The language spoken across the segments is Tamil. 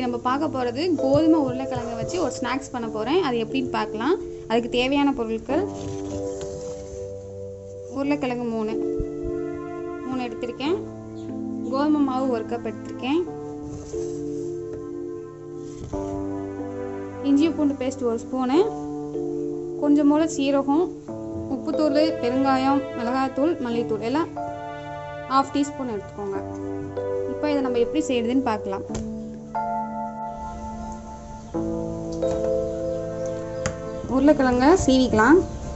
இன்றைக்கி நம்ம பார்க்க போகிறது கோதுமை உருளைக்கிழங்கை வச்சு ஒரு ஸ்நாக்ஸ் பண்ண போகிறேன் அது எப்படின்னு பார்க்கலாம் அதுக்கு தேவையான பொருட்கள் உருளைக்கிழங்கு மூணு மூணு எடுத்திருக்கேன் கோதுமை மாவு ஒரு கப் எடுத்திருக்கேன் இஞ்சி பூண்டு பேஸ்ட் ஒரு ஸ்பூனு கொஞ்சம் போல சீரகம் உப்புத்தூள் பெருங்காயம் மிளகாய்த்தூள் மல்லித்தூள் எல்லாம் ஹாஃப் டீஸ்பூன் எடுத்துக்கோங்க இப்போ இதை நம்ம எப்படி செய்யறதுன்னு பார்க்கலாம் உருளைக்கிழங்க சீவிக்கலாம்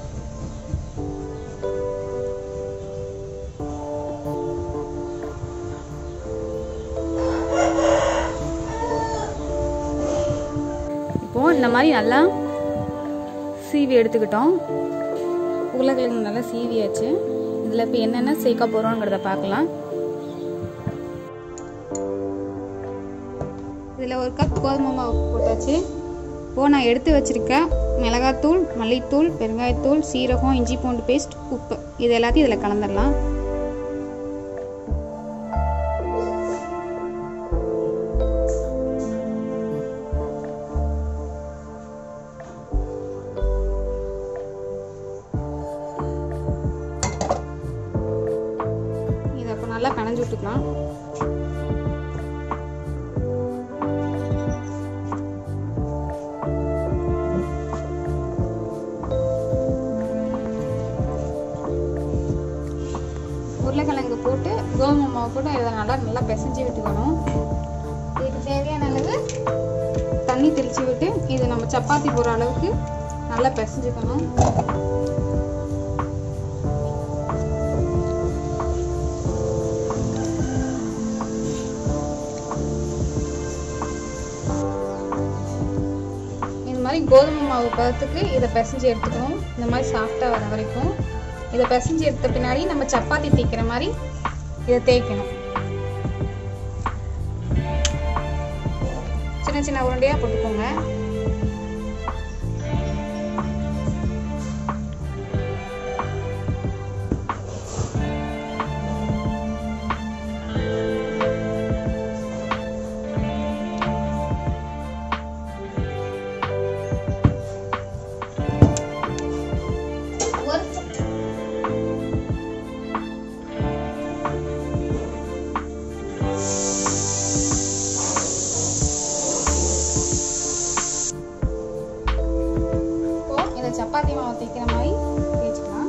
இப்போது இந்த மாதிரி நல்லா சீவி எடுத்துக்கிட்டோம் உருளைக்கிழங்கு நல்லா சீவியாச்சு இதில் இப்போ என்னென்ன சேர்க்க போகிறோங்கிறத பார்க்கலாம் இதில் ஒரு கப் கோதுமை மாவு போட்டாச்சு இப்போது நான் எடுத்து வச்சுருக்க மிளகாத்தூள் மல்லித்தூள் பெருங்காயத்தூள் சீரகம் இஞ்சி பூண்டு பேஸ்ட் உப்பு இது எல்லாத்தையும் இதில் கலந்துடலாம் இதை அப்போ நல்லா கனைஞ்சு விட்டுக்கலாம் உருளைக்கிழங்கு போட்டு கோதுமை மாவு போட்டு இதை நல்லா நல்லா பிசைஞ்சு விட்டுக்கணும் இதுக்கு தேவையான அளவு தண்ணி தெளித்து விட்டு இது நம்ம சப்பாத்தி போடுற அளவுக்கு நல்லா பிசைஞ்சுக்கணும் இந்த மாதிரி கோதுமை மாவு பதத்துக்கு இதை பிசைஞ்சு எடுத்துக்கணும் இந்த மாதிரி சாஃப்டாக வர வரைக்கும் இதை பிசைஞ்சு எடுத்த பின்னாடி நம்ம சப்பாத்தி தேய்க்கிற மாதிரி இதை தேய்க்கணும் சின்ன சின்ன உருண்டையாக போட்டுக்கோங்க இப்போ இதை சப்பாத்தி மாவு தேய்க்கிற மாதிரி தேய்ச்சிக்கலாம்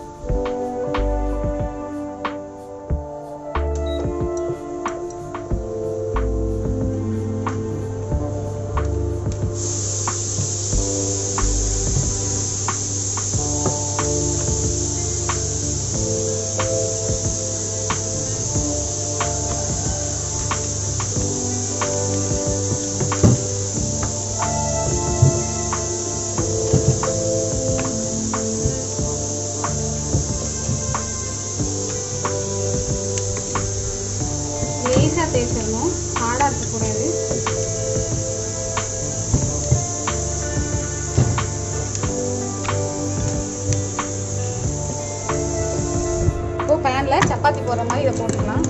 லேசாக தேய்ச்சிடணும் ஹார்டாக இருக்கக்கூடாது இப்போ பேனில் சப்பாத்தி போடுற மாதிரி இதை போட்டுக்கலாம்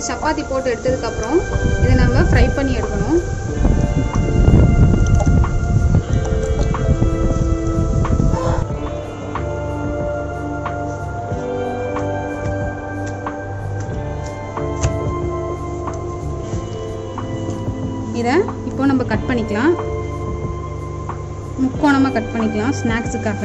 சப்பாத்தி போட்டு எடுத்ததுக்கப்புறம் இதை நம்ம ஃப்ரை பண்ணி எடுக்கணும் இதை இப்போ நம்ம கட் பண்ணிக்கலாம் முக்கோணமாக கட் பண்ணிக்கலாம் ஸ்நாக்ஸுக்காக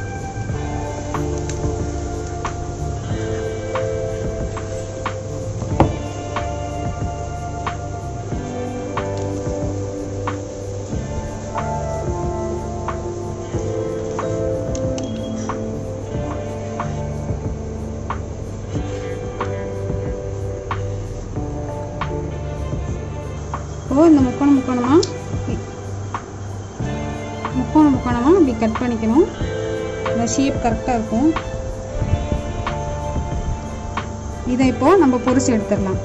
இப்போ இந்த முக்கோணம் முக்கோணமாக முக்கோணம் முக்கோணமாக இப்படி கட் பண்ணிக்கணும் இந்த ஷேப் கரெக்டாக இருக்கும் இதை இப்போ நம்ம பொரிச்சு எடுத்துடலாம்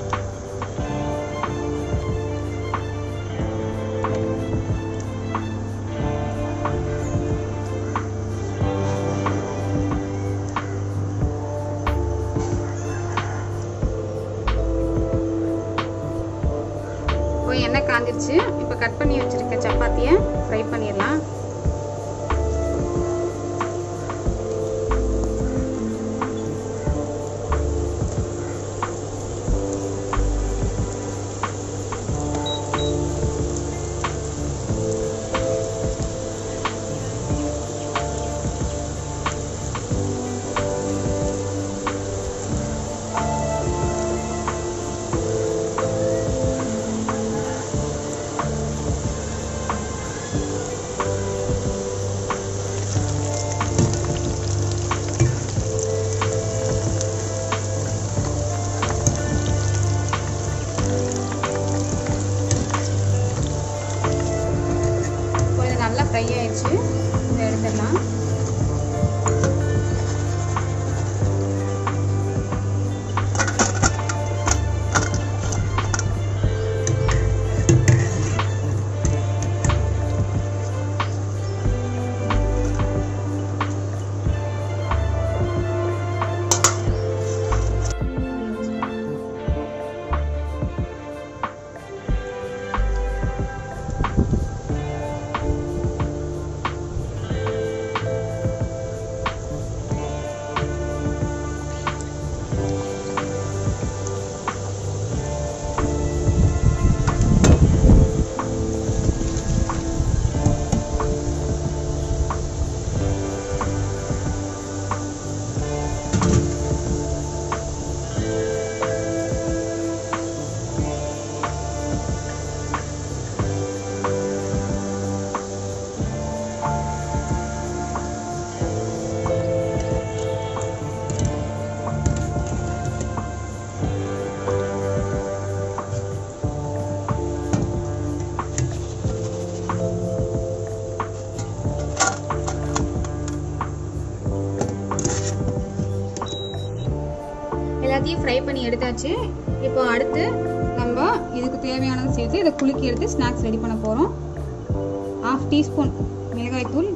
இப்போ எண்ணெய் காஞ்சிருச்சு இப்போ கட் பண்ணி வச்சிருக்க சப்பாத்தியை ஃப்ரை பண்ணிடலாம் இப்போ இது நல்லா ஃப்ரை ஆயிடுச்சு இதை எடுத்துடலாம் எல்லாத்தையும் ஃப்ரை பண்ணி எடுத்தாச்சு இப்போ அடுத்து நம்ம இதுக்கு தேவையானது சேர்த்து இதை குலுக்கி எடுத்து ஸ்நாக்ஸ் ரெடி பண்ண போகிறோம் ஹாஃப் டீஸ்பூன் மிளகாய்த்தூள்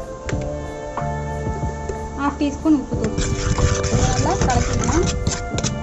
ஹாஃப் டீஸ்பூன் உப்புத்தூள் இதை நல்லா கலக்கிக்கலாம்